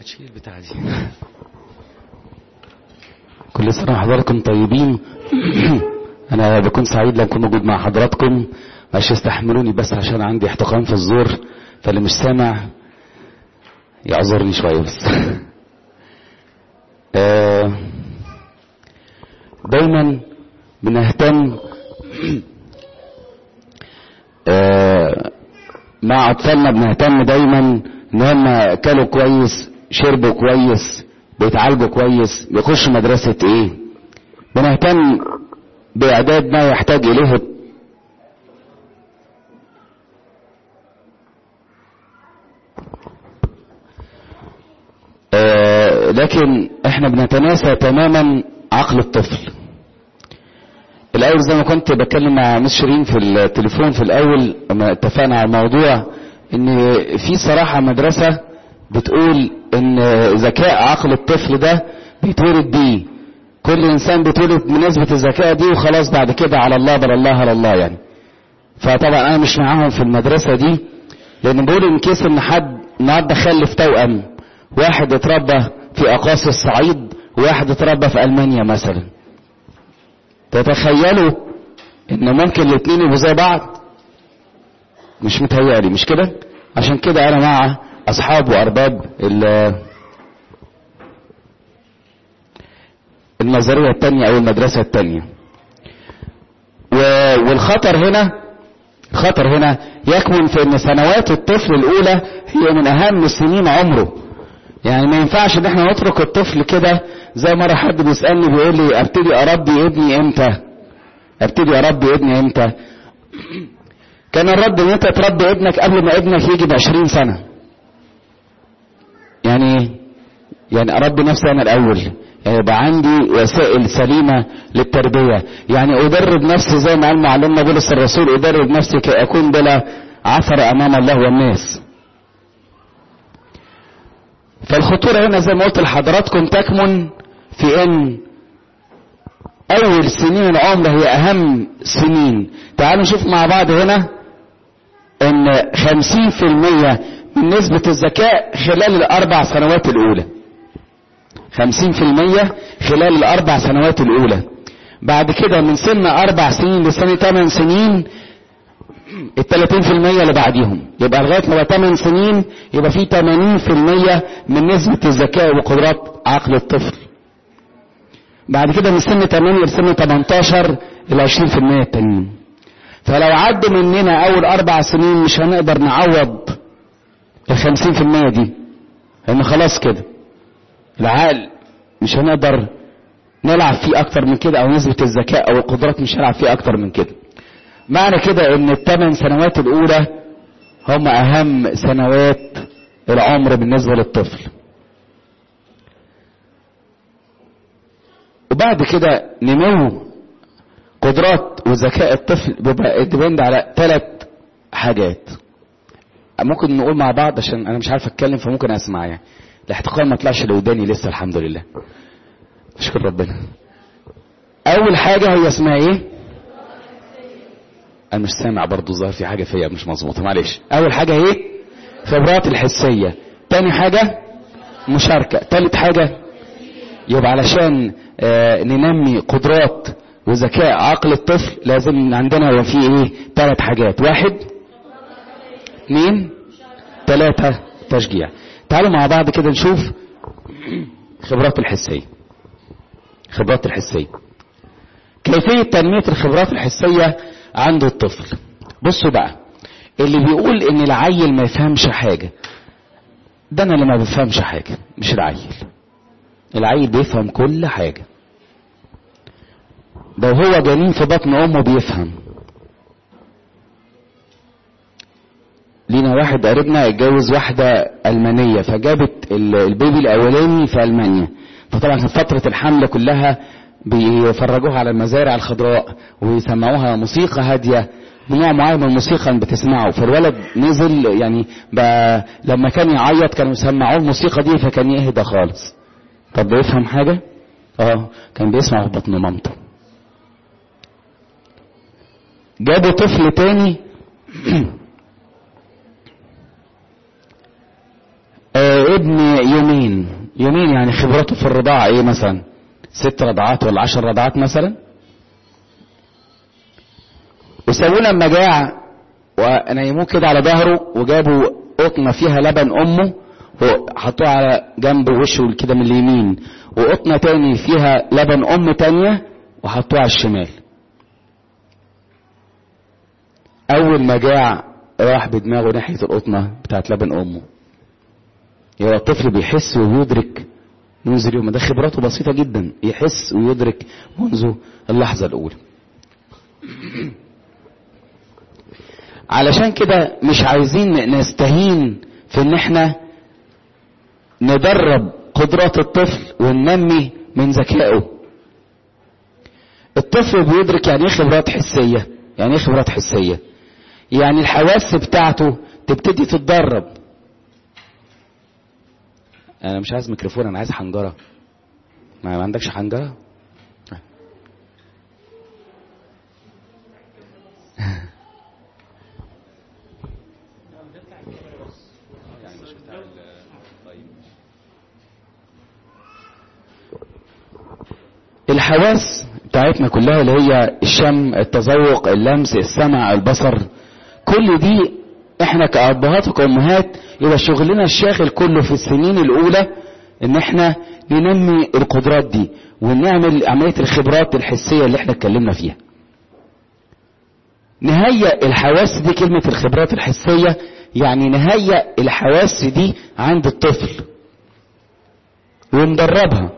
شيل البتاع دي كل سنة وحضراتكم طيبين أنا بكون سعيد لما أكون موجود مع حضراتكم معلش استحملوني بس عشان عندي احتقان في الزور فاللي مش سامع يعذرني شوية بس آه، دايما بنهتم آه، مع أطفالنا بنهتم دايما إن هم أكلوا كويس شربوا كويس بيتعالجوا كويس بيخشوا مدرسة إيه بنهتم بإعداد ما يحتاج إليه آه، لكن احنا بنتناسى تماما عقل الطفل الاول زي ما كنت بتكلم مع مس شيرين في التليفون في الاول لما اتفقنا على الموضوع ان في صراحة مدرسة بتقول ان ذكاء عقل الطفل ده بيتولد بيه كل انسان بيتولد بنسبة الذكاء دي وخلاص بعد كده على الله بل الله على الله يعني فطبعا انا مش معاهم في المدرسة دي لان بقول ان كيس ان حد النهارده خلف توأم واحد اتربى في اقاصي الصعيد وواحد اتربى في المانيا مثلا تتخيلوا ان ممكن الاثنين يبقوا زي بعض مش متهيألي مش كده عشان كده انا مع اصحاب وارباب النظرية التانية او المدرسة التانية والخطر هنا خطر هنا يكمن في ان سنوات الطفل الاولى هي من اهم سنين عمره يعني ما ينفعش ان احنا نترك الطفل كده زي مرة حد بيسألني بيقول لي ابتدي اربي ابني امتى ابتدي اربي ابني امتى كان الرد ان انت تربي ابنك قبل ما ابنك يجي بعشرين سنة يعني يعني اربي نفسي انا الاول يعني يبقى عندي وسائل سليمة للتربية يعني ادرب نفسي زي ما قال معلمنا بولس الرسول ادرب نفسي كي اكون بلا عثر امام الله والناس فالخطورة هنا زي ما قلت لحضراتكم تكمن في ان اول سنين العمر هي اهم سنين تعالوا نشوف مع بعض هنا ان خمسين في المية من نسبة الذكاء خلال الاربع سنوات الاولى خمسين في المية خلال الاربع سنوات الاولى بعد كده من سن اربع سنين لسن ثمان سنين التلاتين في المية اللي بعديهم يبقى لغاية ما 8 سنين يبقى في 80% من نسبة الذكاء وقدرات عقل الطفل بعد كده من سن 8 لسن 18 ال 20% التانيين فلو عدوا مننا اول اربع سنين مش هنقدر نعوض ال 50% دي لان خلاص كده العقل مش هنقدر نلعب فيه اكتر من كده او نسبة الذكاء او القدرات مش هنلعب فيه اكتر من كده معنى كده ان الثمان سنوات الاولى هم اهم سنوات العمر بالنسبة للطفل وبعد كده نمو قدرات وذكاء الطفل بيبقى ديبند على ثلاث حاجات ممكن نقول مع بعض عشان انا مش عارف اتكلم فممكن اسمع يعني الاحتقان ما طلعش لوداني لسه الحمد لله اشكر ربنا اول حاجة هي اسمها ايه انا مش سامع برضو ظاهر في حاجة فيا مش مظبوطة معلش اول حاجة ايه خبرات الحسية تاني حاجة مشاركة تالت حاجة يبقى علشان آه ننمي قدرات وذكاء عقل الطفل لازم عندنا يبقى فيه ايه تلات حاجات واحد اثنين تلاتة تشجيع تعالوا مع بعض كده نشوف خبرات الحسية خبرات الحسية كيفية تنمية الخبرات الحسية عند الطفل بصوا بقى اللي بيقول ان العيل ما يفهمش حاجة ده انا اللي ما بفهمش حاجة مش العيل العيل بيفهم كل حاجة ده وهو جنين في بطن امه بيفهم لينا واحد قريبنا اتجوز واحدة ألمانية فجابت البيبي الأولاني في ألمانيا فطبعا في فترة الحمل كلها بيفرجوها على المزارع الخضراء ويسمعوها موسيقى هادية نوع معين من الموسيقى بتسمعه فالولد نزل يعني لما كان يعيط كانوا يسمعوه الموسيقى دي فكان يهدى خالص طب بيفهم حاجة اه كان بيسمع في بطن مامته جابوا طفل تاني آه ابن يومين يومين يعني خبرته في الرضاعة ايه مثلا ست رضعات ولا عشر رضعات مثلا وسووا لما جاع ونيموه كده على ظهره وجابوا قطنة فيها لبن امه وحطوها على جنب وشه كده من اليمين وقطنة تاني فيها لبن ام تانية وحطوها على الشمال اول ما جاع راح بدماغه ناحية القطنة بتاعت لبن امه يبقى الطفل بيحس ويدرك منذ اليوم ده خبراته بسيطة جدا يحس ويدرك منذ اللحظة الأولى علشان كده مش عايزين نستهين في ان احنا ندرب قدرات الطفل وننمي من ذكائه الطفل بيدرك يعني ايه خبرات حسية يعني ايه خبرات حسية يعني الحواس بتاعته تبتدي تتدرب انا مش عايز ميكروفون انا عايز حنجره ما عندكش حنجره الحواس بتاعتنا كلها اللي هي الشم التذوق اللمس السمع البصر كل دي احنا كأبهات وكأمهات يبقى شغلنا الشاغل كله في السنين الأولى ان احنا ننمي القدرات دي ونعمل عملية الخبرات الحسية اللي احنا اتكلمنا فيها نهيئ الحواس دي كلمة الخبرات الحسية يعني نهيئ الحواس دي عند الطفل وندربها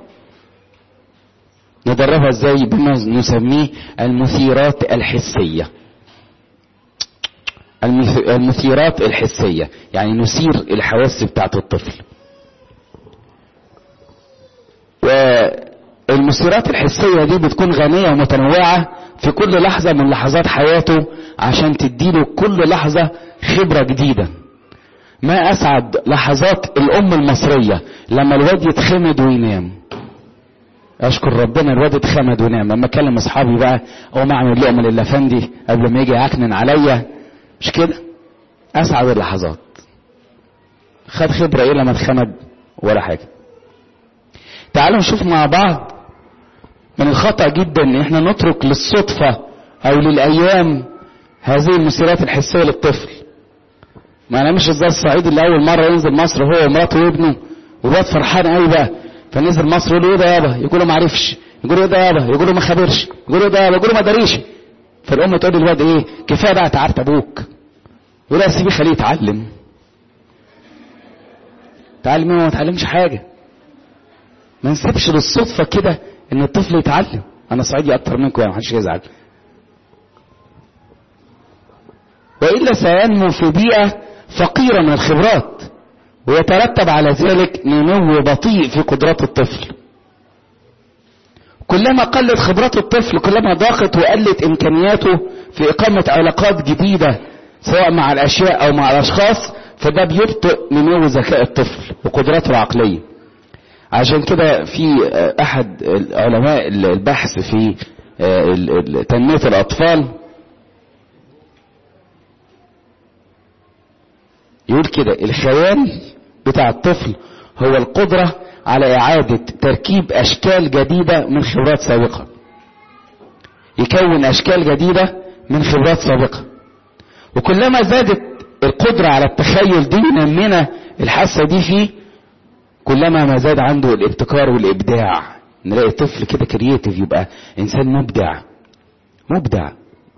ندربها ازاي بما نسميه المثيرات الحسيه المثيرات الحسية يعني نثير الحواس بتاعت الطفل والمثيرات الحسية دي بتكون غنية ومتنوعة في كل لحظة من لحظات حياته عشان تديله كل لحظة خبرة جديدة ما أسعد لحظات الأم المصرية لما الواد يتخمد وينام اشكر ربنا الواد اتخمد ونام لما اكلم اصحابي بقى اقوم اعمل لقمه للافندي قبل ما يجي يعكنن عليا مش كده اسعد اللحظات خد خبرة ايه لما اتخمد ولا حاجة تعالوا نشوف مع بعض من الخطأ جدا ان احنا نترك للصدفة او للايام هذه المثيرات الحسية للطفل ما انا مش زي الصعيد اللي اول مرة ينزل مصر هو ومراته وابنه والواد فرحان قوي بقى فنزل مصر يقول له ايه ده يابا يقول له ما عرفش يقول له ايه ده يابا يقول له ما خبرش يقول له ايه ده يابا يقول له ما داريش فالام تقول للواد ايه كفايه بقى تعبت ابوك يقول لها سيبيه خليه يتعلم تعلم ما تعلمش حاجه ما نسيبش للصدفه كده ان الطفل يتعلم انا صعيدي اكتر منكم يعني محدش يزعل والا سينمو في بيئه فقيره من الخبرات ويترتب على ذلك نمو بطيء في قدرات الطفل كلما قلت خبرات الطفل كلما ضاقت وقلت امكانياته في اقامة علاقات جديدة سواء مع الاشياء او مع الاشخاص فده بيبطئ نمو ذكاء الطفل وقدراته العقلية عشان كده في احد علماء البحث في تنمية الاطفال يقول كده الخيال بتاع الطفل هو القدرة على إعادة تركيب أشكال جديدة من خبرات سابقة يكون أشكال جديدة من خبرات سابقة وكلما زادت القدرة على التخيل دي نمينا الحاسة دي فيه كلما ما زاد عنده الابتكار والإبداع نلاقي طفل كده كرييتيف يبقى إنسان مبدع مبدع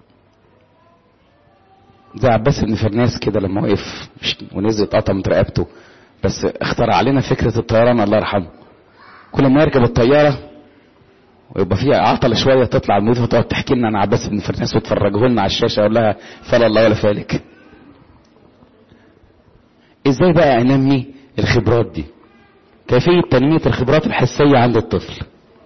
زي عباس بن فرناس كده لما وقف ونزل قطمت رقبته بس اخترع علينا فكرة الطيران الله يرحمه كل ما يركب الطيارة ويبقى فيها عطلة شوية تطلع المضيفة تقعد تحكي لنا عن عباس بن فرناس وتفرجه لنا على الشاشة اقول لها فلا الله ولا فالك ازاي بقى انمي الخبرات دي كيفية تنمية الخبرات الحسية عند الطفل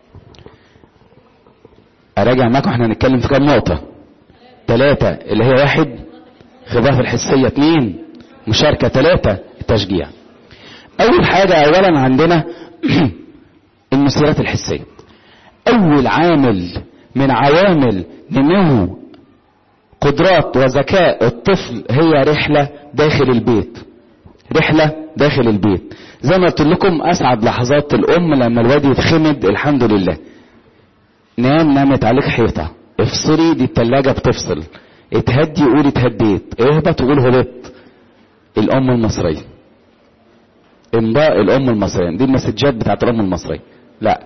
اراجع معاكم احنا هنتكلم في كام نقطة ثلاثة اللي هي واحد خبرات الحسية اثنين مشاركة ثلاثة التشجيع اول حاجة اولا عندنا المسيرات الحسية اول عامل من عوامل نمو قدرات وذكاء الطفل هي رحلة داخل البيت رحلة داخل البيت زي ما قلت لكم اسعد لحظات الام لما الواد يتخمد الحمد لله نام نامت عليك حيطه افصلي دي التلاجة بتفصل اتهدي قولي اتهديت اهبط وقول هبط الام المصريه امضاء الام المصريه دي المسجات بتاعت الام المصريه لا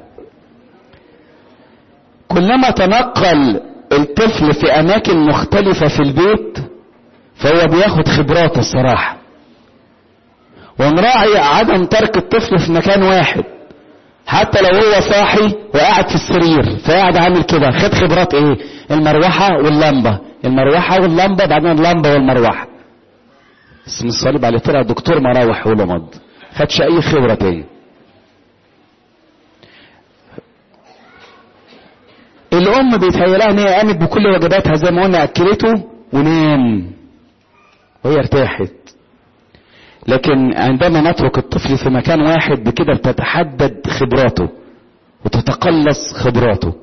كلما تنقل الطفل في اماكن مختلفه في البيت فهو بياخد خبرات الصراحه ونراعي عدم ترك الطفل في مكان واحد حتى لو هو صاحي وقاعد في السرير فقاعد عامل كده خد خبرات ايه المروحه واللمبه المروحه واللمبه بعدين اللمبه والمروحه اسم الصليب عليه طلع دكتور مراوح ولمض خدش اي خبره تاني الام بيتهيألها ان هي قامت بكل واجباتها زي ما قلنا اكلته ونام وهي ارتاحت لكن عندما نترك الطفل في مكان واحد بكده بتتحدد خبراته وتتقلص خبراته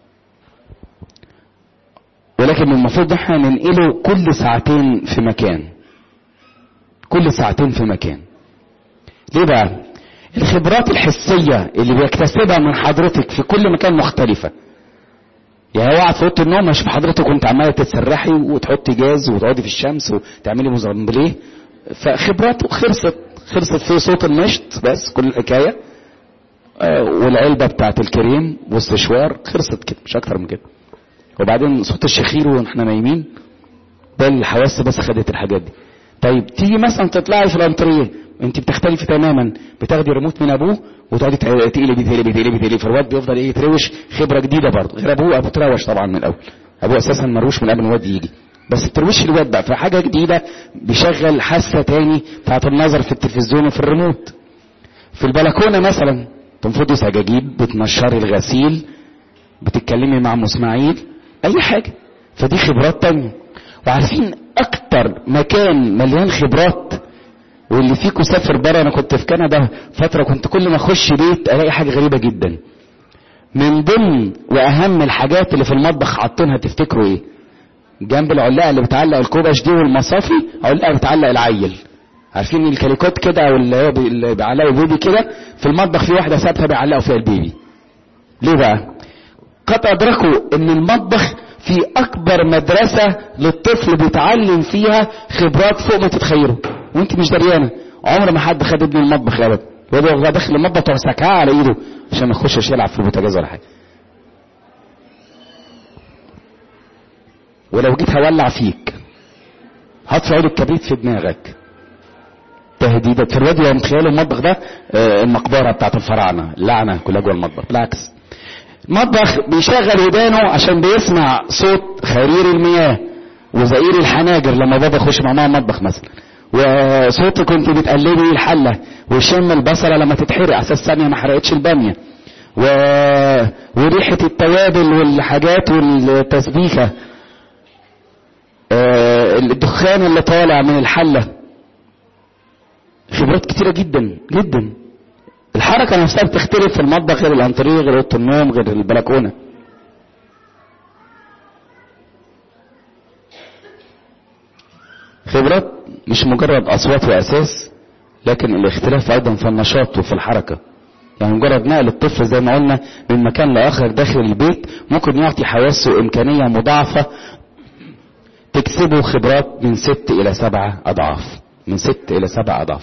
ولكن المفروض احنا ننقله كل ساعتين في مكان كل ساعتين في مكان ليه بقى الخبرات الحسية اللي بيكتسبها من حضرتك في كل مكان مختلفة يعني هو قاعد في اوضه النوم اشوف حضرتك وانت عماله تتسرحي وتحطي جاز وتقعدي في الشمس وتعملي موزامبليه فخبراته خلصت خلصت في صوت المشط بس كل الحكايه آه، والعلبه بتاعت الكريم والسشوار خلصت كده مش اكتر من كده وبعدين صوت الشخير واحنا نايمين ده الحواس بس خدت الحاجات دي طيب تيجي مثلا تطلعي في الانتريه انت بتختلفي تماما بتاخدي ريموت من ابوه وتقعدي تقلبي تقلبي تقلبي تقلبي تقلبي فالواد بيفضل ايه يتروش خبره جديده برضه غير ابوه ابوه تروش طبعا من الاول ابوه اساسا مروش من قبل ما الواد يجي بس الترويش الواد بقى في حاجه جديده بيشغل حاسه تاني بتاعت النظر في التلفزيون وفي الريموت في البلكونه مثلا تنفضي سجاجيد بتنشري الغسيل بتتكلمي مع ام اسماعيل اي حاجه فدي خبرات تانية وعارفين اكتر مكان مليان خبرات واللي فيكم سافر بره انا كنت في كندا فتره كنت كل ما اخش بيت الاقي حاجه غريبه جدا من ضمن واهم الحاجات اللي في المطبخ حاطينها تفتكروا ايه جنب العلاقه اللي بتعلق الكوبش دي والمصافي علاقه بتعلق العيل عارفين الكاليكوت كده او اللي هو بي- اللي بيعلقوا البيبي كده في المطبخ في واحده ثابته بيعلقوا فيها البيبي ليه بقى قد ادركوا ان المطبخ في اكبر مدرسة للطفل بيتعلم فيها خبرات فوق ما تتخيلوا وانت مش دريانة عمر ما حد خد ابنه المطبخ ابدا هو بيبقى داخل المطبخ تروح سكعاه على ايده عشان ما يخشش يلعب في البوتاجاز ولا حاجة ولو جيت هولع فيك هطفي عود الكبريت في دماغك تهديدات في الواد يوم تخيلوا المطبخ ده آه، المقبرة بتاعت الفراعنة اللعنة كلها جوه المطبخ بالعكس مطبخ بيشغل ودانه عشان بيسمع صوت خرير المياه وزئير الحناجر لما بابا يخش مع ماما المطبخ مثلا وصوت كنت بتقلبي الحلة وشم البصلة لما تتحرق على اساس ثانية ما حرقتش البامية و... وريحة التوابل والحاجات والتسبيكة آه، الدخان اللي طالع من الحلة خبرات كتيرة جدا جدا الحركة نفسها بتختلف في المطبخ غير الانتريه غير اوضه النوم غير البلكونة خبرات مش مجرد اصوات واساس لكن الاختلاف ايضا في النشاط وفي الحركة يعني مجرد نقل الطفل زي ما قلنا من مكان لاخر داخل البيت ممكن يعطي حواسه امكانية مضاعفة تكسبه خبرات من ست الى سبعة اضعاف من ست الى سبع اضعاف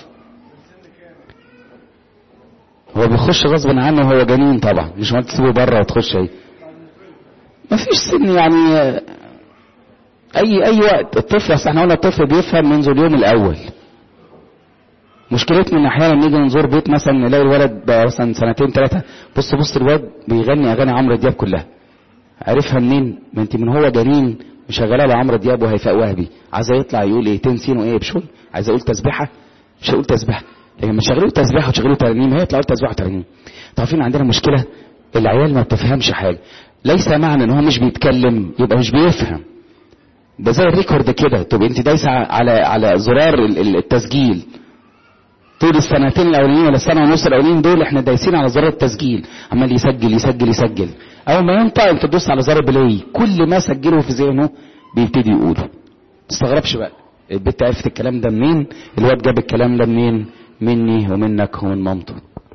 هو بيخش غصب عنه وهو جنين طبعا مش ما تسيبه بره وتخش ايه مفيش سن يعني آه، اي اي وقت الطفل اصل احنا قلنا الطفل بيفهم منذ اليوم الاول مشكلتنا ان احيانا نيجي نزور بيت مثلا نلاقي الولد بقى مثلا سنتين ثلاثه بص بص الواد بيغني اغاني عمرو دياب كلها عرفها منين؟ ما انت من هو جنين مشغله له عمرو دياب وهيفاء وهبي عايز يطلع يقول ايه تنسين وايه بشوي عايز اقول تسبيحه مش هقول تسبيحه لكن لما شغلوا تسبيحه وتشغلوا ترنيم هيطلعوا تسبيحه وترنيم عارفين عندنا مشكله العيال ما بتفهمش حاجه ليس معنى ان هو مش بيتكلم يبقى مش بيفهم ده زي الريكورد كده تبقى انت دايسه على على زرار ال- ال- التسجيل طول السنتين الاولانيين ولا السنه ونص الاولانيين دول احنا دايسين على زرار التسجيل عمال يسجل يسجل يسجل اول ما ينطق انت تدوس على زرار بلاي كل ما سجله في ذهنه بيبتدي يقوله ما تستغربش بقى البت عرفت الكلام ده منين الواد جاب الكلام ده منين مني ومنك ومن مامته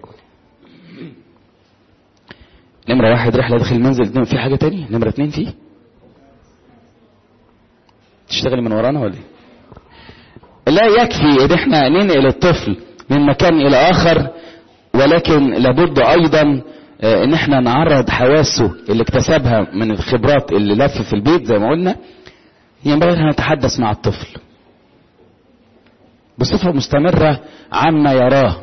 نمرة واحد رحلة داخل المنزل في حاجة تانية نمرة اتنين فيه تشتغلي من ورانا ولا ايه لا يكفي ان احنا ننقل الطفل من مكان الى اخر ولكن لابد ايضا ان احنا نعرض حواسه اللي اكتسبها من الخبرات اللي لف في البيت زي ما قلنا ينبغي ان نتحدث مع الطفل بصفة مستمرة عما يراه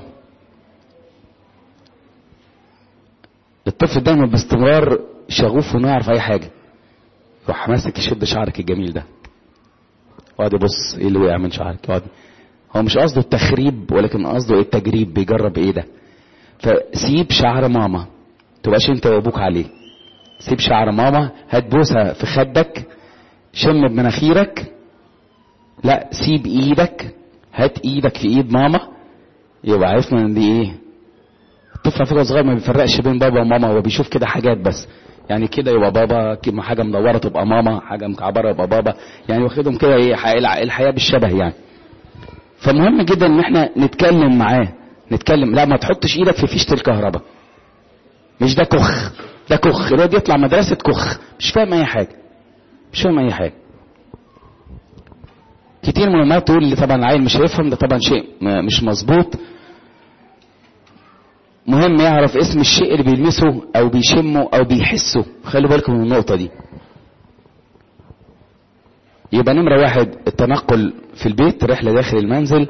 الطفل دايما باستمرار شغوف انه يعرف اي حاجة يروح ماسك يشد شعرك الجميل ده يقعد يبص ايه اللي وقع من شعرك يقعد هو مش قصده التخريب ولكن قصده التجريب بيجرب ايه ده فسيب شعر ماما تبقاش انت وابوك عليه سيب شعر ماما هات بوسه في خدك شم بمناخيرك لا سيب ايدك هات ايدك في ايد ماما يبقى عرفنا ان دي ايه الطفل على فكره صغير ما بيفرقش بين بابا وماما هو بيشوف كده حاجات بس يعني كده يبقى بابا حاجه مدوره تبقى ماما حاجه مكعبره يبقى بابا يعني واخدهم كده ايه الحياه بالشبه يعني فمهم جدا ان احنا نتكلم معاه نتكلم لا ما تحطش ايدك في فيشه الكهرباء مش ده كخ ده كخ الواد يطلع مدرسه كخ مش فاهم اي حاجه مش فاهم اي حاجه كتير من الامهات تقول لي طبعا العيل مش هيفهم ده طبعا شيء مش مظبوط مهم يعرف اسم الشيء اللي بيلمسه او بيشمه او بيحسه خلي بالكم من النقطه دي يبقى نمرة واحد التنقل في البيت رحلة داخل المنزل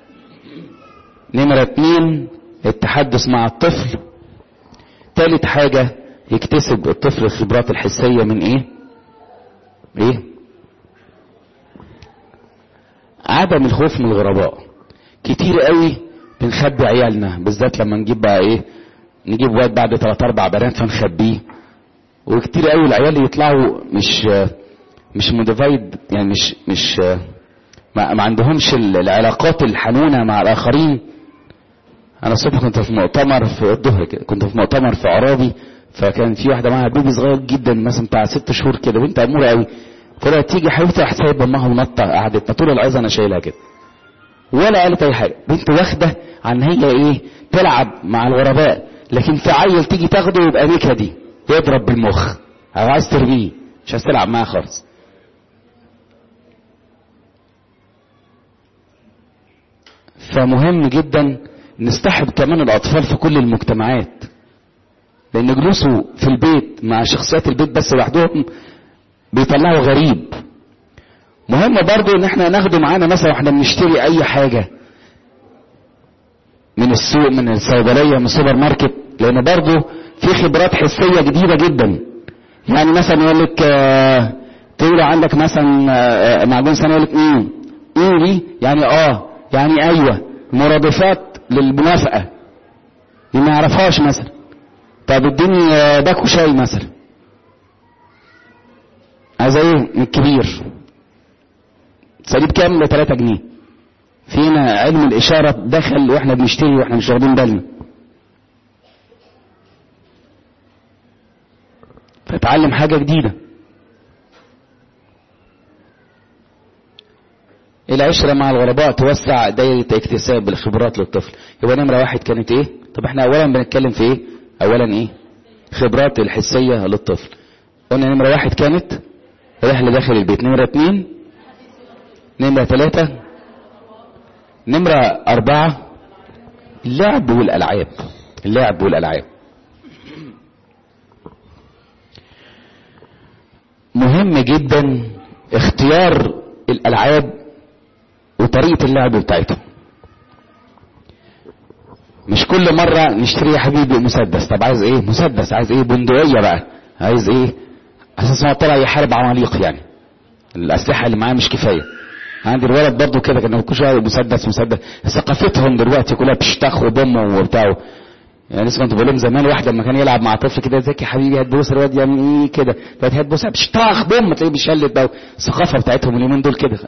نمرة اتنين التحدث مع الطفل تالت حاجة يكتسب الطفل الخبرات الحسية من ايه ايه عدم الخوف من الغرباء كتير قوي بنخبي عيالنا بالذات لما نجيب بقى ايه نجيب واد بعد ثلاث اربع بنات فنخبيه وكتير قوي العيال يطلعوا مش مش موديفايد يعني مش مش ما, ما عندهمش العلاقات الحنونة مع الآخرين أنا الصبح كنت في مؤتمر في الظهر كده كنت في مؤتمر في عرابي فكان في واحدة معاها بيبي صغير جدا مثلا بتاع ست شهور كده بنت أمورة قوي فقالت تيجي حبيبتي راح سايب امها ونطة قعدت طول العظة أنا شايلها كده ولا قالت أي حاجة بنت واخدة عن هي إيه تلعب مع الغرباء لكن في عيل تيجي تاخده يبقى نكدي يضرب بالمخ أو عايز ترميه مش عايز تلعب معاه خالص فمهم جدا نستحب كمان الاطفال في كل المجتمعات لان جلوسه في البيت مع شخصيات البيت بس لوحدهم بيطلعوا غريب مهم برضو ان احنا ناخده معانا مثلا واحنا بنشتري اي حاجة من السوق من الصيدلية من السوبر ماركت لان برضو في خبرات حسية جديدة جدا يعني مثلا يقول لك آه تقول عندك مثلا آه معجون سنة يقول لك ايه ايه دي يعني اه يعني ايوه مرادفات للمنافقه دي ما يعرفهاش مثلا طب اديني باكو شاي مثلا عايز ايه من الكبير صليب كام ل 3 جنيه فينا علم الاشاره دخل واحنا بنشتري واحنا مش واخدين بالنا فتعلم حاجه جديده العشرة مع الغرباء توسع دايرة اكتساب الخبرات للطفل يبقى نمرة واحد كانت ايه طب احنا اولا بنتكلم في ايه اولا ايه خبرات الحسية للطفل قلنا نمرة واحد كانت رحلة داخل البيت نمرة اتنين نمرة ثلاثة نمرة أربعة اللعب والألعاب اللعب والألعاب مهم جدا اختيار الألعاب وطريقة اللعب بتاعتهم مش كل مرة نشتري يا حبيبي مسدس طب عايز ايه مسدس عايز ايه بندقية بقى عايز ايه اساس ما طلع يحارب عماليق يعني الاسلحة اللي معاه مش كفاية عندي الولد برضو كده كان كل شويه مسدس مسدس ثقافتهم دلوقتي كلها بتشتخ وبم وبتاع يعني لسه كنت بقول لهم زمان واحد لما كان يلعب مع طفل كده ازيك يا حبيبي هتبوس الواد يعني ايه كده دلوقتي هتبوس بتشتخ بم تلاقيه بيشلت بقى الثقافه بتاعتهم اليومين دول كده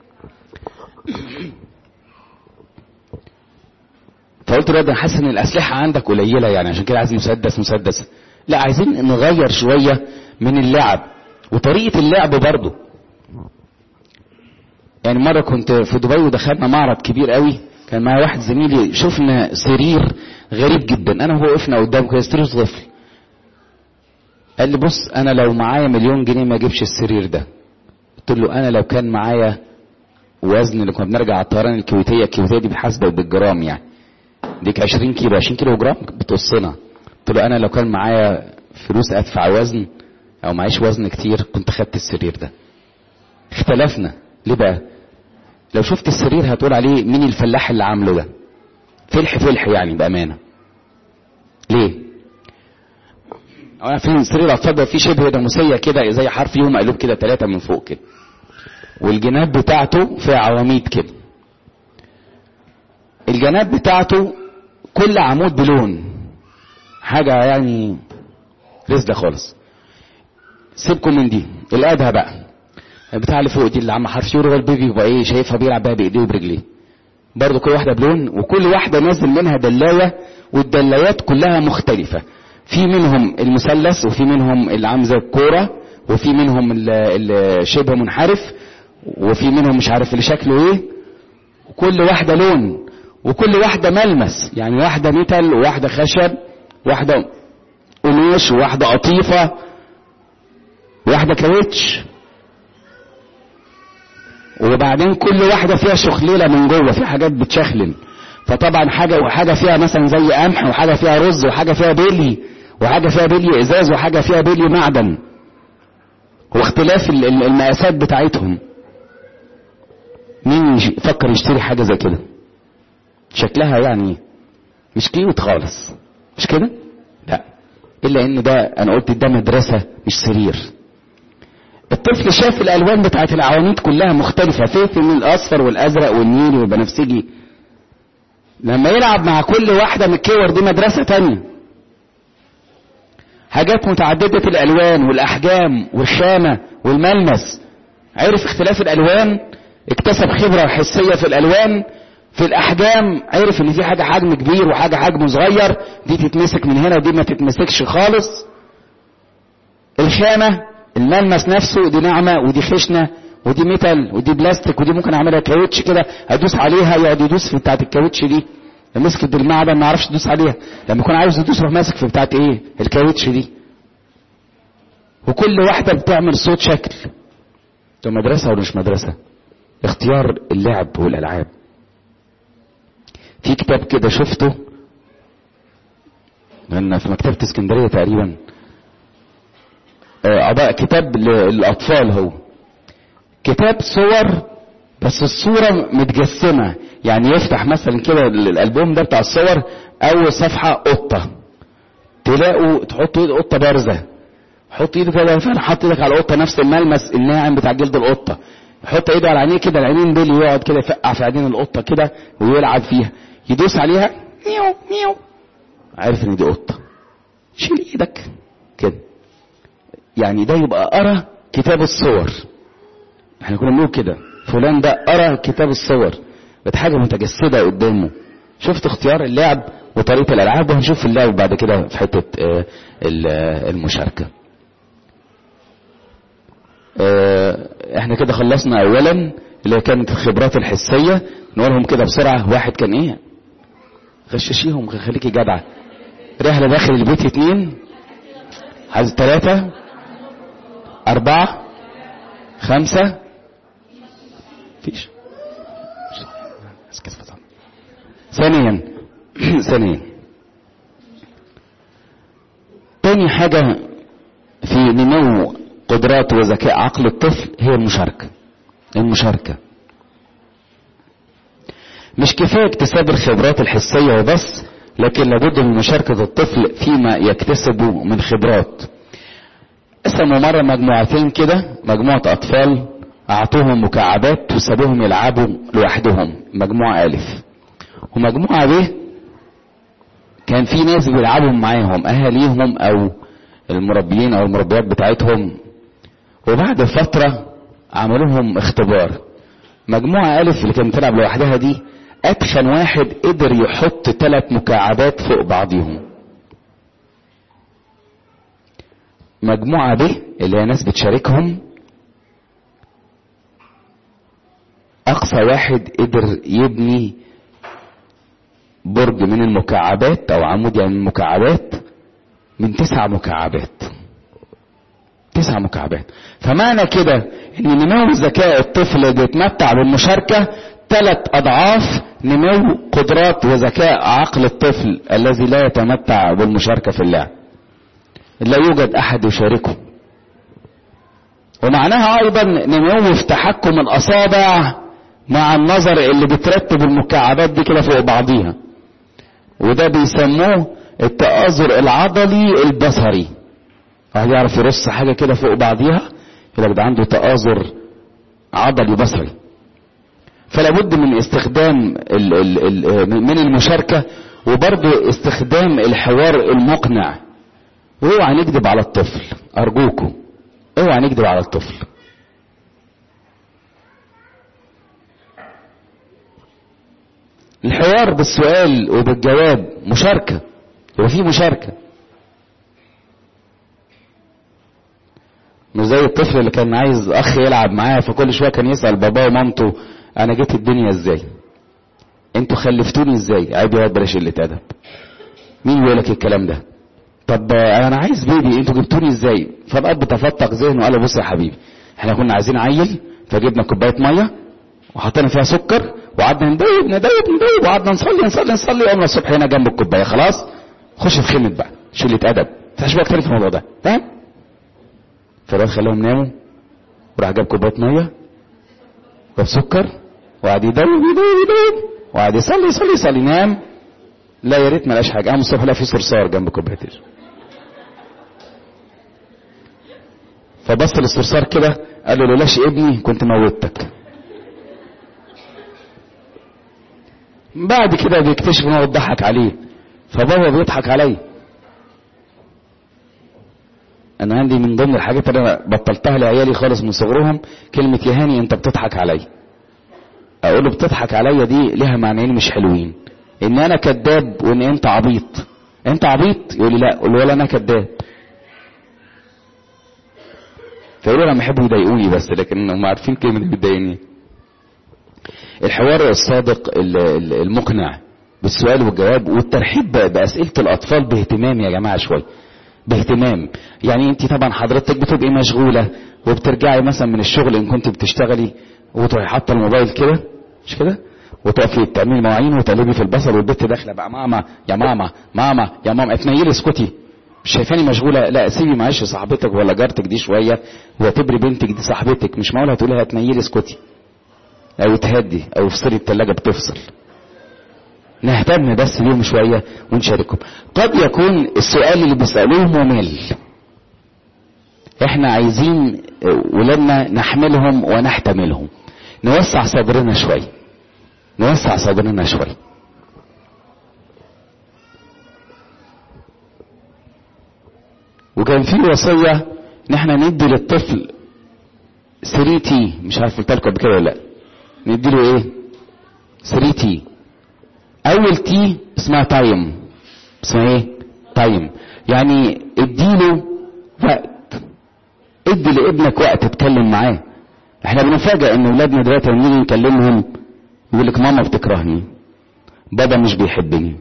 فقلت له ده حاسس ان الاسلحه عندك قليله يعني عشان كده عايز مسدس مسدس لا عايزين نغير شويه من اللعب وطريقه اللعب برضه يعني مره كنت في دبي ودخلنا معرض كبير قوي كان معايا واحد زميلي شفنا سرير غريب جدا انا وهو وقفنا قدامه كده سرير طفل قال لي بص انا لو معايا مليون جنيه ما اجيبش السرير ده قلت له انا لو كان معايا وزن اللي كنا بنرجع على الطيران الكويتيه الكويتيه دي بتحاسب بالجرام يعني ديك 20 كيلو 20 كيلو جرام بتقصنا قلت له انا لو كان معايا فلوس ادفع وزن او معيش وزن كتير كنت خدت السرير ده اختلفنا ليه بقى لو شفت السرير هتقول عليه مين الفلاح اللي عامله ده فلح فلح يعني بامانه ليه انا في سرير الاطفال فيه شبه ناموسيه كده زي حرف يوم مقلوب كده ثلاثه من فوق كده والجناب بتاعته فيها عواميد كده الجناب بتاعته كل عمود بلون حاجة يعني رزلة خالص سيبكم من دي الادهى بقى بتاع اللي فوق دي اللي عم حرف يورو البيبي يبقى ايه شايفها بيلعب بيها بايديه وبرجليه برضه كل واحده بلون وكل واحده نازل منها دلايه والدلايات كلها مختلفه في منهم المثلث وفي منهم اللي عامل زي الكوره وفي منهم اللي شبه منحرف وفي منهم مش عارف اللي شكله ايه وكل واحده لون وكل واحده ملمس يعني واحده ميتال وواحده خشب واحده قماش وواحده قطيفه واحده كاوتش وبعدين كل واحده فيها شخليله من جوه في حاجات بتشخلل فطبعا حاجه وحاجه فيها مثلا زي قمح وحاجه فيها رز وحاجه فيها بلي وحاجه فيها بلي ازاز وحاجه فيها بلي معدن واختلاف المقاسات بتاعتهم مين يفكر يشتري حاجه زي كده شكلها يعني مش كيوت خالص مش كده لا الا ان ده انا قلت ده مدرسه مش سرير الطفل شاف الالوان بتاعت العواميد كلها مختلفه في من الاصفر والازرق والنيلي والبنفسجي لما يلعب مع كل واحده من الكور دي مدرسه تانية حاجات متعدده الالوان والاحجام والخامه والملمس عرف اختلاف الالوان اكتسب خبره حسيه في الالوان في الاحجام عرف ان في حاجه حجم كبير وحاجه حجم صغير دي تتمسك من هنا ودي ما تتمسكش خالص الخامه الملمس نفسه دي ناعمه ودي خشنه ودي ميتال ودي بلاستيك ودي ممكن اعملها كاوتش كده ادوس عليها يقعد يدوس في بتاعه الكاوتش دي لما مسكت بالمعدن ما اعرفش ادوس عليها لما يكون عاوز يدوس يروح ماسك في بتاعه ايه الكاوتش دي وكل واحده بتعمل صوت شكل ده مدرسه ولا مش مدرسه اختيار اللعب والالعاب في كتاب كده شفته لان في مكتبه اسكندريه تقريبا آه كتاب للاطفال هو كتاب صور بس الصورة متجسمة يعني يفتح مثلا كده الالبوم ده بتاع الصور اول صفحة قطة تلاقوا تحطوا ايد قطة بارزة حط ايده كده فعلا حط ايدك على القطة نفس الملمس الناعم بتاع جلد القطة يحط ايده على عينيه كده العينين دول يقعد كده يفقع في عينين القطة كده ويلعب فيها يدوس عليها ميو ميو عارف ان دي قطة شيل ايدك كده يعني ده يبقى قرا كتاب الصور احنا كنا بنقول كده فلان ده قرا كتاب الصور بقت حاجه متجسده قدامه شفت اختيار اللعب وطريقه الالعاب وهنشوف اللعب بعد كده في حته المشاركه احنا كده خلصنا اولا اللي كانت الخبرات الحسيه نقولهم كده بسرعه واحد كان ايه غششيهم خليكي جدعه رحله داخل البيت اتنين عايز ثلاثه اربعه خمسه فيش ثانيا ثانيا تاني حاجة في نمو قدرات وذكاء عقل الطفل هي المشاركة المشاركة مش كفاية اكتساب الخبرات الحسية وبس لكن لابد من مشاركة الطفل فيما يكتسبه من خبرات قسموا مرة مجموعتين كده مجموعة أطفال أعطوهم مكعبات وسابوهم يلعبوا لوحدهم مجموعة ألف ومجموعة ب كان في ناس بيلعبوا معاهم أهاليهم أو المربيين أو المربيات بتاعتهم وبعد فترة عملوا لهم اختبار مجموعة ألف اللي كانت بتلعب لوحدها دي أتخن واحد قدر يحط ثلاث مكعبات فوق بعضهم مجموعة ب اللي هي ناس بتشاركهم أقصى واحد قدر يبني برج من المكعبات او عمود يعني من المكعبات من تسع مكعبات تسع مكعبات فمعنى كده ان نمو ذكاء الطفل اللي بيتمتع بالمشاركة ثلاث اضعاف نمو قدرات وذكاء عقل الطفل الذي لا يتمتع بالمشاركة في اللعب لا يوجد احد يشاركه ومعناها ايضا نمو في تحكم الاصابع مع النظر اللي بترتب المكعبات دي كده فوق بعضيها وده بيسموه التآزر العضلي البصري واحد يعرف يرص حاجة كده فوق بعضيها يبقى ده عنده تآزر عضلي بصري فلا بد من استخدام ال ال ال من المشاركة وبرضه استخدام الحوار المقنع واوعى نكذب على الطفل ارجوكم اوعى نكذب على الطفل الحوار بالسؤال وبالجواب مشاركة يبقى في مشاركة مش زي الطفل اللي كان عايز اخ يلعب معاه فكل شويه كان يسال باباه ومامته انا جيت الدنيا ازاي انتوا خلفتوني ازاي عيب يا واد بلاش قله ادب مين بيقول لك الكلام ده طب انا عايز بيبي انتوا جبتوني ازاي فالاب تفتق ذهنه وقال له بص يا حبيبي احنا كنا عايزين عيل فجبنا كوبايه ميه وحطينا فيها سكر وقعدنا ندوب ندوب ندوب وقعدنا نصلي نصلي نصلي وقمنا الصبح هنا جنب الكوبايه خلاص خش في خيمه بقى شله ادب ما بقى كتير في الموضوع ده فاهم فالواد خلاهم ناموا وراح جاب كوبايه ميه جاب سكر وقعد يدوب يدوب يدوب وقعد يصلي يصلي يصلي نام لا يا ريت ما لقاش حاجه قام الصبح لقى في صرصار جنب كوبايه فبص للصرصار كده قال له لولاش ابني كنت موتك بعد كده بيكتشف ان هو اتضحك عليه فبابا بيضحك عليا انا عندي من ضمن الحاجات اللي انا بطلتها لعيالي خالص من صغرهم كلمة يا هاني انت بتضحك عليا اقول له بتضحك عليا دي لها معنيين مش حلوين ان انا كذاب وان انت عبيط انت عبيط يقول لي لا اقول له ولا انا كذاب فيقولوا لما يحبوا يضايقوني بس لكن هم عارفين كلمة دي بتضايقني الحوار الصادق المقنع بالسؤال والجواب والترحيب بأسئلة الأطفال باهتمام يا جماعة شوية باهتمام يعني انت طبعا حضرتك بتبقي مشغولة وبترجعي مثلا من الشغل ان كنت بتشتغلي وتروحي حاطه الموبايل كده مش كده وتقفي تعملي مواعين وتقلبي في البصل والبنت داخله بقى ماما يا ماما ماما يا ماما اتنيلي اسكتي مش شايفاني مشغوله لا سيبي معلش صاحبتك ولا جارتك دي شويه واعتبري بنتك دي صاحبتك مش معقول هتقولي هتنيلي اسكتي او تهدي او افصلي التلاجة بتفصل نهتم بس بيهم شوية ونشاركهم قد يكون السؤال اللي بيسألوه ممل احنا عايزين ولادنا نحملهم ونحتملهم نوسع صدرنا شوية نوسع صدرنا شوية وكان في وصية ان احنا ندي للطفل 3 تي مش عارف قلت لكم قبل كده ولا لا نديله ايه 3 تي اول تي اسمها تايم اسمها ايه تايم يعني اديله وقت ادي لابنك وقت تتكلم معاه احنا بنفاجئ ان اولادنا دلوقتي لما نيجي نكلمهم يقول لك ماما بتكرهني بابا مش بيحبني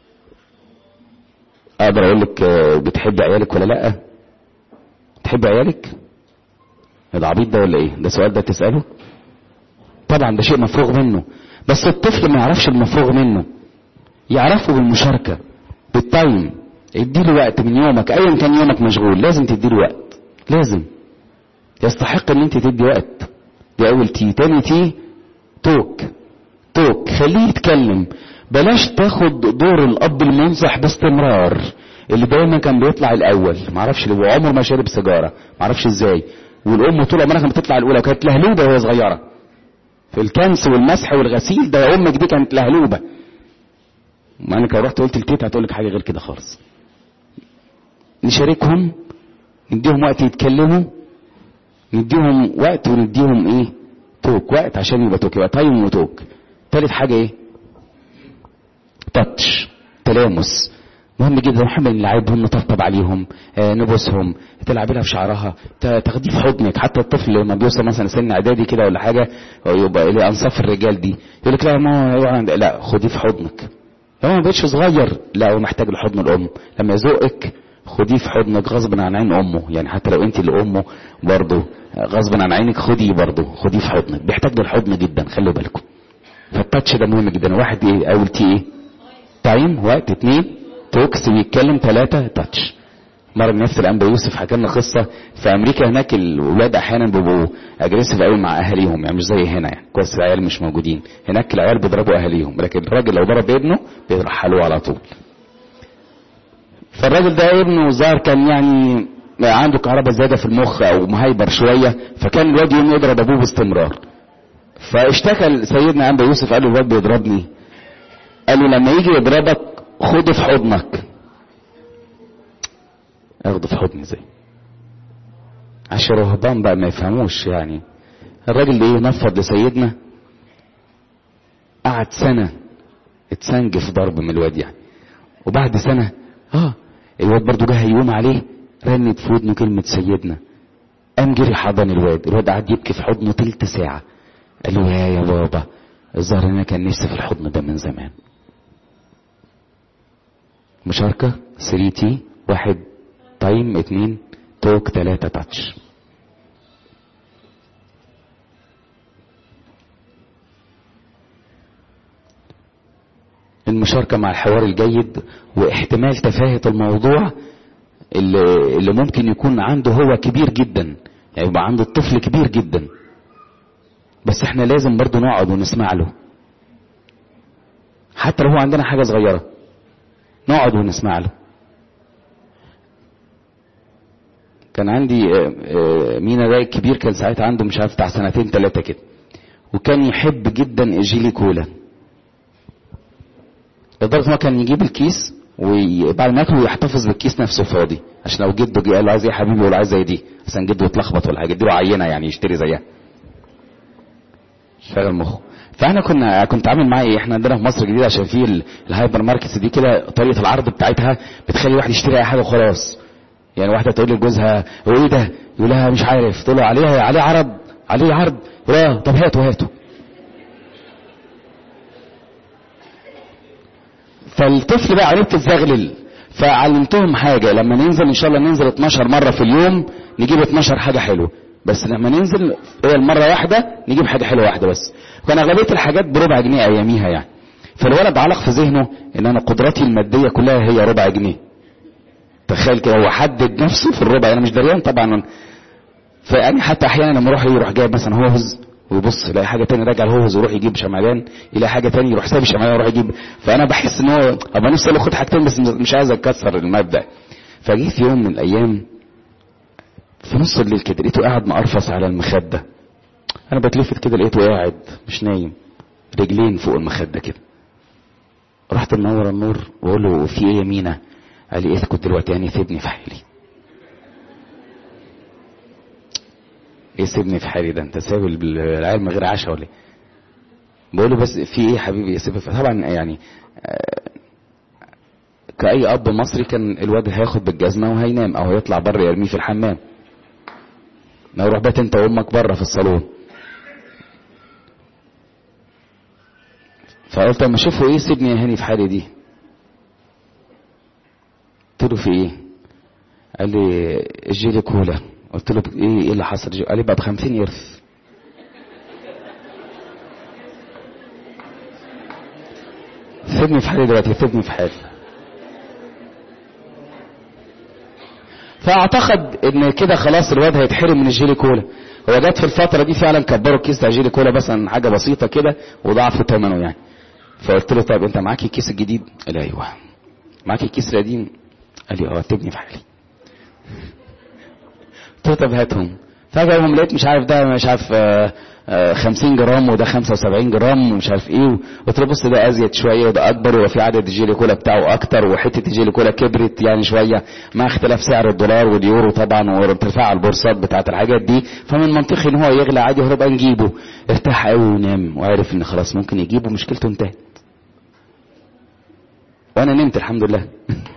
اقدر اقول لك بتحب عيالك ولا لا تحب عيالك ده عبيط ده ولا ايه ده سؤال ده تساله طبعا ده شيء مفروغ منه بس الطفل ما يعرفش المفروغ منه يعرفه بالمشاركة بالتايم اديله وقت من يومك ايا كان يومك مشغول لازم تديله وقت لازم يستحق ان انت تدي وقت دي اول تي تاني تي توك توك خليه يتكلم بلاش تاخد دور الاب المنصح باستمرار اللي دايما كان بيطلع الاول معرفش ليه وعمره ما شرب سيجاره معرفش ازاي والام طول عمرها كانت بتطلع الاولى وكانت لهلوبه وهي صغيره في الكنس والمسح والغسيل ده امك دي كانت لهلوبه ما انا لو رحت قلت لتيتا هتقول لك حاجه غير كده خالص نشاركهم نديهم وقت يتكلموا نديهم وقت ونديهم ايه توك وقت عشان يبقى توك يبقى تايم وتوك تالت حاجه ايه تاتش تلامس مهم جدا نحب نلعبهم نطبطب عليهم آه نبوسهم تلعبي لها في شعرها تاخديه في حضنك حتى الطفل لما بيوصل مثلا سن اعدادي كده ولا حاجه يبقى لانصاف الرجال دي يقول لك لا ما لا خديه في حضنك هو ما بقتش صغير لا هو محتاج لحضن الام لما يزقك خديه في حضنك غصب عن عين امه يعني حتى لو انت اللي امه برضه غصب عن عينك خديه برضه خديه في حضنك بيحتاج للحضن جدا خلوا بالكم فالتاتش ده مهم جدا واحد ايه اول تي ايه تايم وقت اتنين توكس بيتكلم ثلاثة تاتش مرة من نفس الأنبا يوسف حكى لنا قصة في أمريكا هناك الولاد أحيانا بيبقوا أجريسيف قوي مع أهاليهم يعني مش زي هنا يعني كويس العيال مش موجودين هناك العيال بيضربوا أهاليهم لكن الراجل لو ضرب ابنه بيرحلوه على طول فالراجل ده ابنه ظهر كان يعني عنده كهرباء زيادة في المخ أو مهيبر شوية فكان الواد يوم يضرب أبوه باستمرار فاشتكى سيدنا أنبا يوسف قال له الواد بيضربني قال له لما يجي يضربك خده في حضنك اخده في حضني زي عشان الرهبان بقى ما يفهموش يعني الراجل ده ايه نفض لسيدنا قعد سنة اتسنجف ضرب من الواد يعني وبعد سنة اه الواد برضو جه يقوم عليه رنت في ودنه كلمة سيدنا قام جري حضن الواد الواد قعد يبكي في حضنه تلت ساعة قال له يا يا بابا الظاهر انا كان نفسي في الحضن ده من زمان مشاركة 3 تي واحد تايم اتنين توك تلاتة تاتش المشاركة مع الحوار الجيد واحتمال تفاهة الموضوع اللي, اللي ممكن يكون عنده هو كبير جدا يعني يبقى عند الطفل كبير جدا بس احنا لازم برضو نقعد ونسمع له حتى لو هو عندنا حاجة صغيرة نقعد ونسمع له كان عندي مينا ده كبير كان ساعتها عنده مش عارف بتاع سنتين ثلاثة كده وكان يحب جدا الجيلي كولا لدرجة ما كان يجيب الكيس وبعد ما ياكل يحتفظ بالكيس نفسه فاضي عشان لو جده جه قال له عايز ايه يا حبيبي يقول عايز زي دي عشان جده يتلخبط ولا حاجه له عينه يعني يشتري زيها شغل مخه فاحنا كنا كنت عامل معاه ايه احنا عندنا في مصر الجديده عشان في الهايبر ماركتس دي كده طريقه العرض بتاعتها بتخلي الواحد يشتري اي حاجه وخلاص يعني واحده تقول لجوزها هو ايه ده يقول لها مش عارف تقول له عليه عليه عرض عليه عرض يقول طب هاته هاته فالطفل بقى عرفت تزغلل فعلمتهم حاجه لما ننزل ان شاء الله ننزل 12 مره في اليوم نجيب 12 حاجه حلوه بس لما ننزل هي المره واحده نجيب حاجه حلوه واحده بس كان اغلبيه الحاجات بربع جنيه اياميها يعني فالولد علق في ذهنه ان انا قدراتي الماديه كلها هي ربع جنيه تخيل كده هو حدد نفسه في الربع انا مش دريان طبعا فيعني حتى احيانا لما يروح يروح جايب مثلا هوز ويبص يلاقي حاجه تاني راجع الهوز ويروح يجيب شمعدان يلاقي حاجه تاني يروح سايب الشمعدان ويروح يجيب فانا بحس ان هو ابقى نفسي اقول خد حاجتين بس مش عايز اكسر المبدا فجي في يوم من الايام في نص الليل كده لقيته قاعد مقرفص على المخده انا بتلفت كده لقيته قاعد مش نايم رجلين فوق المخده كده رحت منور النور واقول له في ايه يا مينا قال لي ايه كنت دلوقتي يعني سيبني في حالي ايه سيبني في حالي ده انت سايب العيال من غير عشاء ولا ايه بقول له بس في ايه يا حبيبي سيبني طبعا يعني آه كأي أب مصري كان الواد هياخد بالجزمة وهينام أو هيطلع بره يرميه في الحمام لو روح بات أنت وأمك بره في الصالون فقلت لما شوفوا إيه سيبني يا هاني في حالي دي قلت له في إيه قال لي الجيلي كولا قلت له إيه إيه اللي حصل قال لي بقى ب 50 قرش سيبني في حالي دلوقتي سيبني في حالي فاعتقد ان كده خلاص الواد هيتحرم من الجيلي كولا هو جت في الفترة دي فعلا كبروا الكيس بتاع الجيلي كولا مثلا حاجة بسيطة كده وضعفوا ثمنه يعني فقلت له طيب انت معاك الكيس الجديد؟ قال ايوه معاك الكيس القديم؟ قال لي اه تبني في حالي قلت له طب هاتهم فجأة لقيت مش عارف ده مش عارف آه 50 جرام وده 75 جرام ومش عارف ايه قلت له بص ده ازيد شويه وده اكبر وفي عدد الجيلي كولا بتاعه اكتر وحته الجيلي كولا كبرت يعني شويه مع اختلاف سعر الدولار واليورو طبعا وارتفاع البورصات بتاعت الحاجات دي فمن منطقي ان هو يغلى عادي وهنبقى نجيبه ارتاح قوي ونام وعرف ان خلاص ممكن يجيبه مشكلته انتهت وانا نمت الحمد لله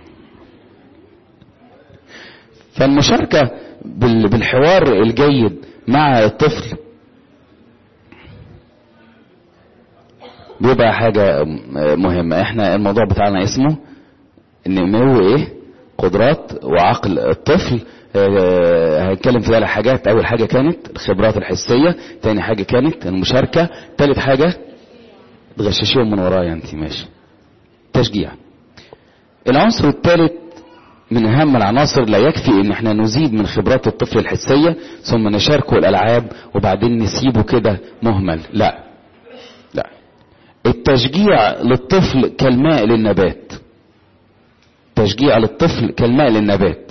فالمشاركه بالحوار الجيد مع الطفل بيبقى حاجة مهمة احنا الموضوع بتاعنا اسمه نمو ايه قدرات وعقل الطفل آه، هنتكلم في ثلاث حاجات اول حاجة كانت الخبرات الحسية تاني حاجة كانت المشاركة تالت حاجة تغششيهم من ورايا انت ماشي تشجيع العنصر الثالث من اهم العناصر لا يكفي ان احنا نزيد من خبرات الطفل الحسية ثم نشاركه الالعاب وبعدين نسيبه كده مهمل لا لا التشجيع للطفل كالماء للنبات تشجيع للطفل كالماء للنبات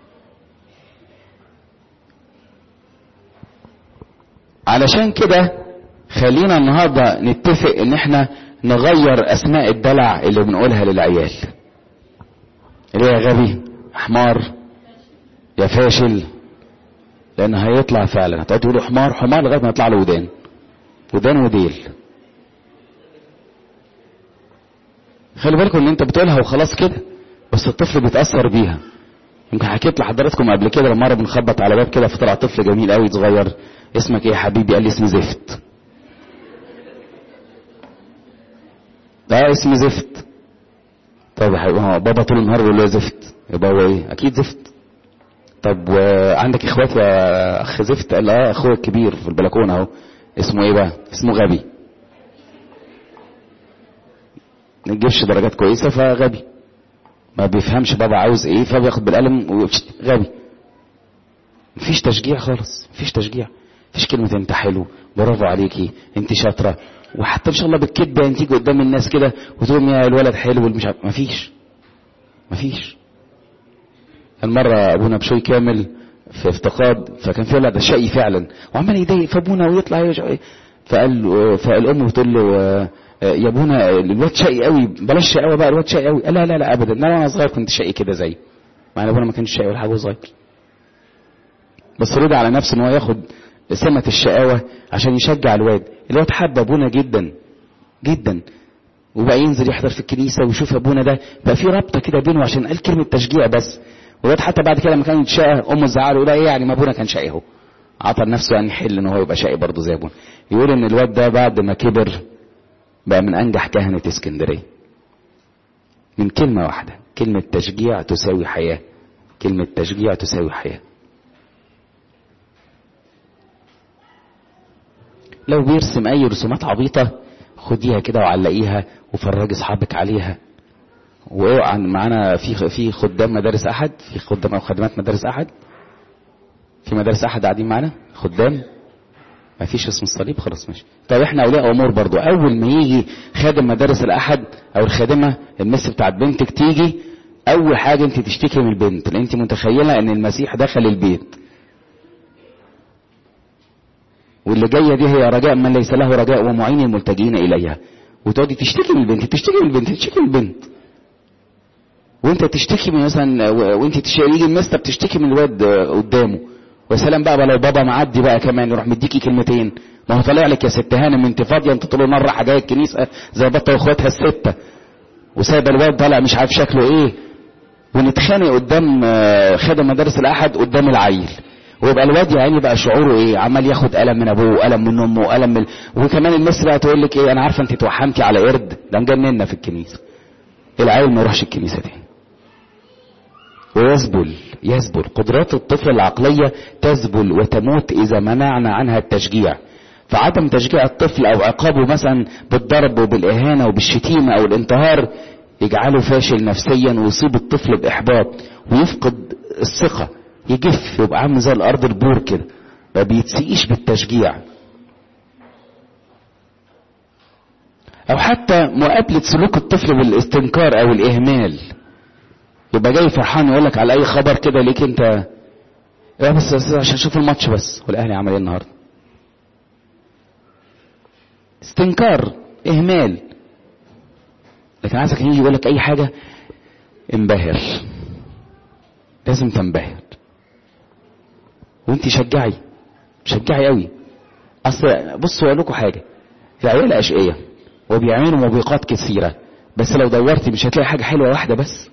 علشان كده خلينا النهارده نتفق ان احنا نغير اسماء الدلع اللي بنقولها للعيال اللي هي غبي حمار يا فاشل لان هيطلع فعلا هتقعد تقولوا حمار حمار لغايه ما يطلع له ودان ودان وديل خلي بالكم ان انت بتقولها وخلاص كده بس الطفل بيتاثر بيها يمكن حكيت لحضراتكم قبل كده مره بنخبط على باب كده فطلع طفل جميل قوي صغير اسمك ايه يا حبيبي قال لي اسمي زفت لا اسمي زفت طب يا حبيبي هو بابا طول النهار بيقول له يا زفت يبقى هو ايه اكيد زفت طب وعندك اخوات يا اخ زفت قال اه اخويا الكبير في البلكونه اهو اسمه ايه بقى اسمه غبي ما يجيبش درجات كويسه فغبي ما بيفهمش بابا عاوز ايه فبياخد بالقلم وغبي مفيش تشجيع خالص مفيش تشجيع مفيش كلمة انت حلو برافو عليكي انت شاطرة وحتى ان شاء الله بالكدبة انت تيجي قدام الناس كده وتقول يا الولد حلو والمش عارف مفيش مفيش المرة ابونا بشوي كامل في افتقاد فكان في ولد شقي فعلا وعمال يضايق في ابونا ويطلع يشقي فقال له فالام بتقول له يا ابونا الواد شقي قوي بلاش شقاوه بقى الواد شقي قوي لا لا لا ابدا انا وانا صغير كنت شقي كده زي مع ان ابونا ما كانش شقي ولا حاجه صغير بس رضي على نفسه ان هو ياخد سمة الشقاوة عشان يشجع الواد الواد حب ابونا جدا جدا وبقى ينزل يحضر في الكنيسة ويشوف ابونا ده بقى في رابطة كده بينه عشان قال كلمة تشجيع بس والواد حتى بعد كده لما كان يتشقى امه تزعله يقول ايه يعني ما ابونا كان شقي اهو عطى لنفسه يعني حل ان هو يبقى شقي برضه زي ابونا يقول ان الواد ده بعد ما كبر بقى من انجح كهنة اسكندرية من كلمة واحدة كلمة تشجيع تساوي حياة كلمة تشجيع تساوي حياة لو بيرسم اي رسومات عبيطة خديها كده وعلقيها وفرجي اصحابك عليها واوعى معانا في في خدام مدارس احد في خدام او خدمات مدارس احد في مدارس احد قاعدين معانا خدام ما فيش اسم الصليب خلاص ماشي طب احنا اولياء امور برضو اول ما يجي خادم مدارس الاحد او الخادمه المس بتاعت بنتك تيجي اول حاجه انت تشتكي من البنت لان انت متخيله ان المسيح دخل البيت واللي جايه دي هي رجاء من ليس له رجاء ومعين الملتجئين اليها وتقعدي تشتكي من البنت تشتكي من البنت تشتكي من البنت وانت تشتكي من مثلا وانت تش... يجي المستر بتشتكي من الواد قدامه ويا سلام بقى لو بابا معدي بقى كمان يروح مديكي كلمتين ما هو طالع لك يا ست هانم انت فاضيه انت طول النهار رايحه جايه الكنيسه زي بطه واخواتها السته وسايبه الواد طالع مش عارف شكله ايه ونتخانق قدام خادم مدارس الاحد قدام العيل ويبقى الواد يا عيني بقى شعوره ايه عمال ياخد قلم من ابوه وقلم من امه وقلم من وكمان الناس بقى تقول لك ايه انا عارفه انت توحمتي على قرد ده مجننا في الكنيسه العيل ما يروحش الكنيسه تاني ويذبل يذبل قدرات الطفل العقليه تذبل وتموت اذا منعنا عنها التشجيع فعدم تشجيع الطفل او عقابه مثلا بالضرب وبالاهانه وبالشتيمه او الانتهار يجعله فاشل نفسيا ويصيب الطفل باحباط ويفقد الثقه يجف يبقى عامل زي الارض البور كده ما بيتسقيش بالتشجيع او حتى مقابلة سلوك الطفل بالاستنكار او الاهمال يبقى جاي فرحان يقول لك على اي خبر كده ليك انت لا بس, بس عشان اشوف الماتش بس والاهلي عمل ايه النهارده استنكار اهمال لكن عايزك يجي يقول لك اي حاجه انبهر لازم تنبهر وانت شجعي شجعي قوي اصل بصوا اقول لكم حاجه العيال اشقيه وبيعملوا موبقات كثيره بس لو دورتي مش هتلاقي حاجه حلوه واحده بس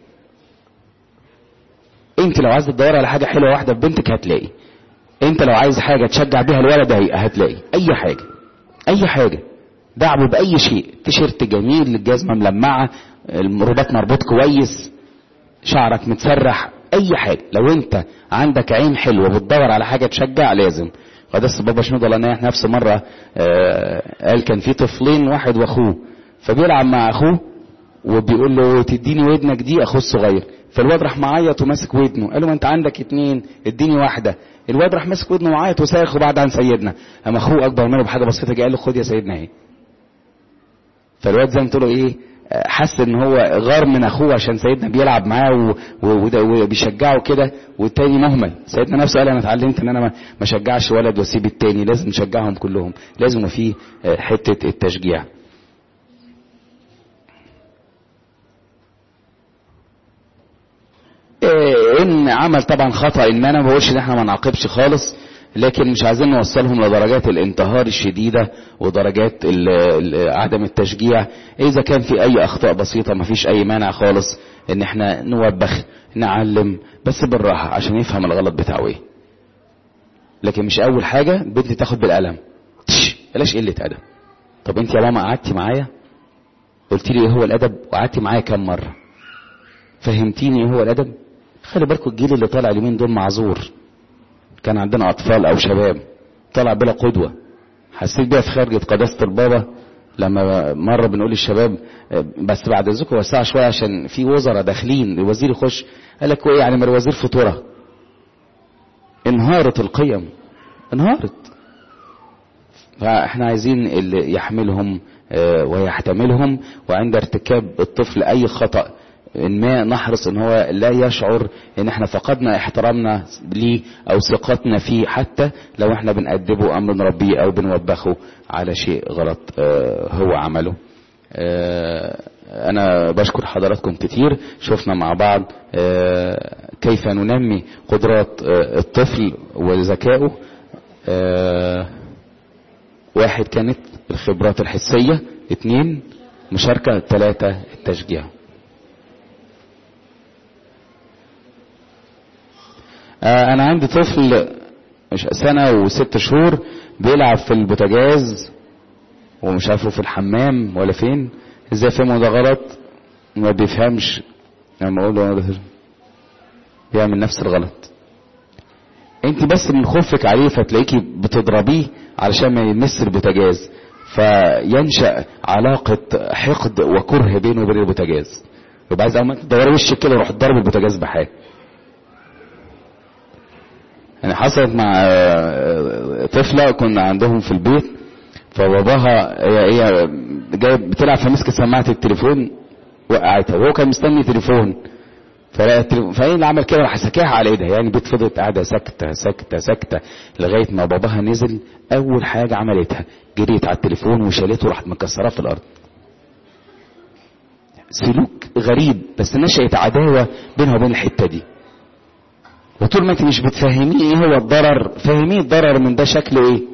انت لو عايز تدور على حاجه حلوه واحده في بنتك هتلاقي انت لو عايز حاجه تشجع بيها الولد هتلاقي اي حاجه اي حاجه دعمه باي شيء تيشيرت جميل الجزمه ملمعه الرباط مربوط كويس شعرك متسرح اي حاجه لو انت عندك عين حلوه بتدور على حاجه تشجع لازم قداسه بابا شنود الله ينيح نفسه مره آه قال كان في طفلين واحد واخوه فبيلعب مع اخوه وبيقول له تديني ودنك دي اخوه الصغير فالواد راح معيط وماسك ودنه قال له ما انت عندك اتنين اديني واحده الواد راح ماسك ودنه وعيط وصارخ وبعد عن سيدنا اما اخوه اكبر منه بحاجه بسيطه جه قال له خد يا سيدنا اهي فالواد زي ما تقول ايه حس ان هو غار من اخوه عشان سيدنا بيلعب معاه وبيشجعه كده والتاني مهمل سيدنا نفسه قال انا اتعلمت ان انا ما اشجعش ولد واسيب التاني لازم نشجعهم كلهم لازم في حته التشجيع ان عمل طبعا خطا ان انا ما بقولش ان احنا ما نعاقبش خالص لكن مش عايزين نوصلهم لدرجات الانتهار الشديده ودرجات ال ال عدم التشجيع اذا كان في اي اخطاء بسيطه ما فيش اي مانع خالص ان احنا نوبخ نعلم بس بالراحه عشان يفهم الغلط بتاعه ايه لكن مش اول حاجه بنتي تاخد بالقلم بلاش قله ادب طب انت يا ماما قعدتي معايا قلت لي ايه هو الادب وقعدتي معايا كام مره فهمتيني ايه هو الادب خلي بالكم الجيل اللي طالع اليومين دول معذور كان عندنا اطفال او شباب طلع بلا قدوه حسيت بيها في خارجه قداسه البابا لما مره بنقول للشباب بس بعد اذنكم وسعوا شويه عشان في وزراء داخلين الوزير يخش قال لك ايه يعني ما الوزير فطوره انهارت القيم انهارت فاحنا عايزين اللي يحملهم ويحتملهم وعند ارتكاب الطفل اي خطأ ان ما نحرص ان هو لا يشعر ان احنا فقدنا احترامنا ليه او ثقتنا فيه حتى لو احنا بنأدبه ام بنربيه او بنوبخه على شيء غلط هو عمله انا بشكر حضراتكم كتير شفنا مع بعض كيف ننمي قدرات الطفل وذكائه واحد كانت الخبرات الحسية اتنين مشاركة ثلاثة التشجيع انا عندي طفل سنة وست شهور بيلعب في البوتاجاز ومش عارفه في الحمام ولا فين ازاي فهمه ده غلط ما بيفهمش لما اقول له بيعمل نفس الغلط انت بس من خوفك عليه فتلاقيكي بتضربيه علشان ما يمس البوتاجاز فينشأ علاقة حقد وكره بينه وبين البوتاجاز يبقى عايز اول ما تدوري وشك كده وروح ضرب البوتاجاز بحاجة يعني حصلت مع طفلة كنا عندهم في البيت فباباها هي هي جايه بتلعب فمسكت سماعة التليفون وقعتها وهو كان مستني تليفون فايه اللي عمل كده راح سكاها على ايدها يعني البيت فضلت قاعده ساكته ساكته ساكته لغايه ما باباها نزل اول حاجه عملتها جريت على التليفون وشالته وراحت مكسراه في الارض سلوك غريب بس نشأت عداوه بينها وبين الحته دي وطول ما انت مش بتفهميه ايه هو الضرر فهميه الضرر من ده شكله ايه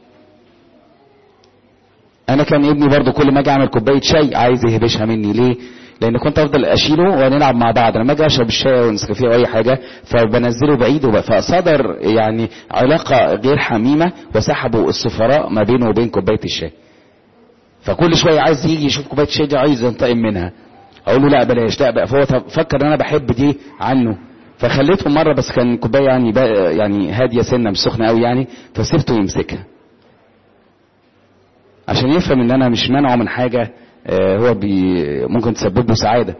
انا كان ابني برضو كل ما اجي اعمل كوبايه شاي عايز يهبشها مني ليه لان كنت افضل اشيله ونلعب مع بعض لما اجي اشرب الشاي او النسكافيه او اي حاجه فبنزله بعيد فصدر يعني علاقه غير حميمه وسحبوا السفراء ما بينه وبين كوبايه الشاي فكل شويه عايز يجي يشوف كوبايه الشاي دي عايز ينتقم منها اقول له لا بلاش لا بقى فهو فكر ان انا بحب دي عنه فخليته مره بس كان كوبايه يعني يعني هاديه سنه مش سخنه قوي يعني فسبته يمسكها عشان يفهم ان انا مش مانعه من حاجه هو بي ممكن تسبب له سعاده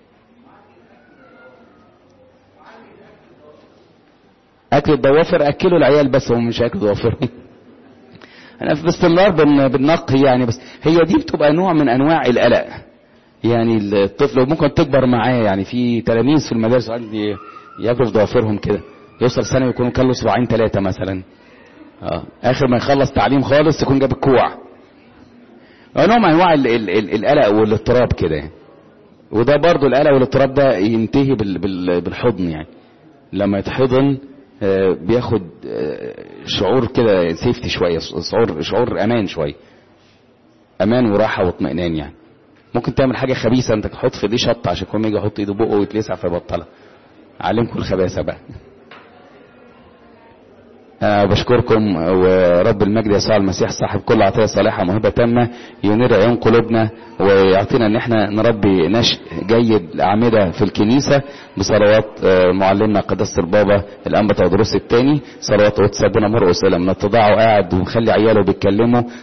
اكل الضوافر اكله العيال بس هم مش اكل ضوافر انا باستمرار بالنقي يعني بس هي دي بتبقى نوع من انواع القلق يعني الطفل ممكن تكبر معاه يعني في تلاميذ في المدارس عندي ياكلوا في ضوافرهم كده يوصل سنه يكونوا كلوا صباعين ثلاثه مثلا اه اخر ما يخلص تعليم خالص يكون جاب الكوع نوع من انواع القلق والاضطراب كده يعني وده برضو القلق والاضطراب ده ينتهي بالحضن يعني لما يتحضن بياخد شعور كده سيفتي شويه شعور شعور امان شويه امان وراحه واطمئنان يعني ممكن تعمل حاجه خبيثه انت تحط في ايديه شطه عشان كل ما يجي يحط ايده بقه ويتلسع فيبطلها علمكم الخباثه بقى أه بشكركم ورب المجد يسوع المسيح صاحب كل عطيه صالحه موهبه تامه ينير عيون قلوبنا ويعطينا ان احنا نربي نشء جيد اعمده في الكنيسه بصلوات معلمنا قداسه البابا الانبا تودروس الثاني صلوات قدس ابونا مرقس لما اتضاعوا قاعد ومخلي عياله بيتكلموا